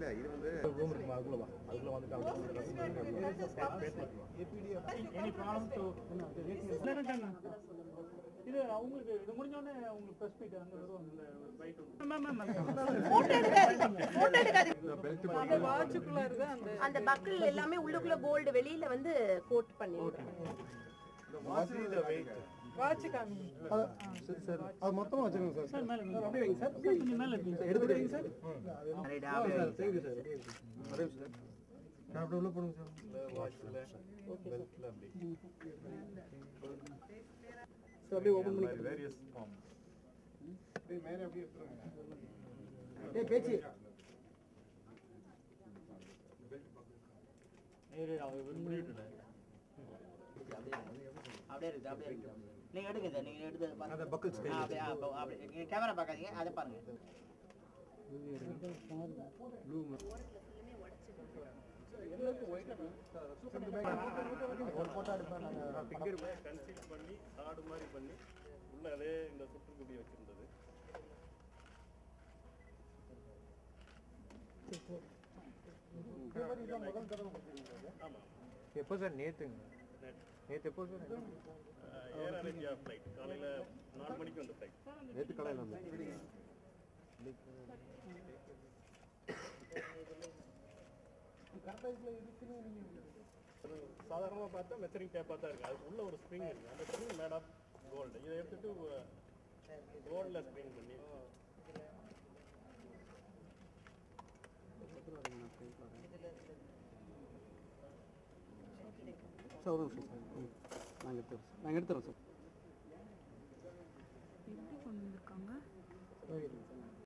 இல்ல இது வந்து ரூம் இருக்குமா அதுக்குள்ள வா அதுக்குள்ள வந்துட்டு எனி ப்ராப்ளம் டு இது அவங்களுக்கு இது முடிஞ்சோடனே உங்களுக்கு ப்ரெஸ் போயிட்டு அங்கே வருவாங்கல்ல பைக் அந்த வாட்சுக்குள்ள இருக்க அந்த அந்த பக்கிள் எல்லாமே உள்ளுக்குள்ள கோல்டு வெளியில வந்து கோட் பண்ணிருக்கேன் வாட்ச் காமி சார் அது மொத்தமா வச்சுக்கோங்க சார் சார் மேலே அப்படியே வைங்க சார் கொஞ்சம் மேலே வைங்க சார் எடுத்துட்டு வைங்க சார் சார் தேங்க்யூ சார் அரே சார் நான் அப்படியே உள்ள போடுங்க சார் வாட்ச்ல பெல்ட்ல அப்படி சார் அப்படியே ஓபன் பண்ணி வேரியஸ் ஃபார்ம் அப்படியே மேலே அப்படியே எடுத்துருங்க ஏய் பேச்சி அப்படியே இருக்கு அப்படியே இருக்கு நீங்க எடுங்க சார் நீங்க எடுத்து பாருங்க அந்த buckles ஆ, அப்படியே ஆ, அப்ப- அப்படியே நீங்க கேமரா பார்க்காதீங்க அதை பாருங்க கன்சீல் பண்ணி காடு மாதிரி பண்ணி உள்ள அதே இந்த சுற்றுக்குடி வச்சிருந்தது எப்போ சார் நேத்துங்க நேத்து எப்போ சார் ஏர் அரேஞ்சியா ஃப்ளைட் காலையில நாலு மணிக்கு வந்த ஃப்ளைட் நேத்து காலையில வந்து சாதாரணமா பார்த்தா மெத்தரிங் டேப்பா தான் இருக்கு அது உள்ள ஒரு ஸ்ப்ரிங் இருக்கு அந்த ஸ்ப்ரிங் மேட் ஆஃப் கோல்டு இதை எடுத்துட்டு கோல்ட்ல ஸ்ப்ரிங் பண்ணி சார் ஒரு நிமிஷம் சார் ம். நாங்கள் எடுத்துறோம் சார் நாங்கள் எடுத்துறோம் சார் எப்படி கொண்டு வந்திருக்காங்க சார்